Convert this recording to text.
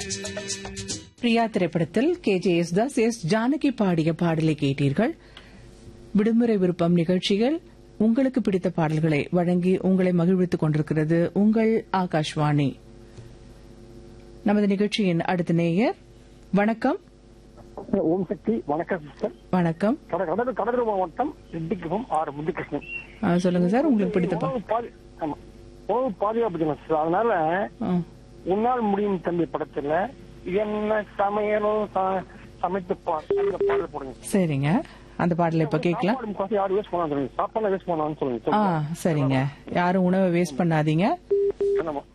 பிரியா திரைப்படத்தில் K J Yesudas S Janaki பாடிய பாடலை கேட்டீர்கள் விடுமுறை விருப்பம் நிகழ்ச்சிகள் உங்களுக்கு பிடித்த பாடல்களை வழங்கி உங்களை மகிழ்வித்துக் கொண்டிருக்கிறது உங்கள் ஆகாஷ்வாணி நமது நிகழ்ச்சியின் அடுத்த நேயர் வணக்கம் ஓம் சக்தி வணக்கம் சிஸ்டர் வணக்கம் கடலூர் கடலூர் மாவட்டம் ரெட்டிக்குப்பம் ஆர் முத்துகிருஷ்ணன் ஆ, சொல்லுங்க சார் உங்களுக்கு பிடித்த பா- உணவு பாது- ஆமா. உணவு பாதுகாப்பு தினம் சார் அதனால ஆ, உன்னால் முடியும் தம்பி படத்துல என்ன சமையலும் ச- சமைத்து பார் அந்த பாடல் போடுங்க சரிங்க அந்த பாடலை இப்ப கேட்கலாம் சாப்பாடு முக்காசி யாரும் வேஸ்ட் பண்ணான்னு சொல்லுங்க சாப்பாடு வேஸ்ட் பண்ணான்னு சொல்லுங்க ஆ சொல்லுங்க. சரிங்க யாரும் உணவை வேஸ்ட் பண்ணாதீங்க ஆமா.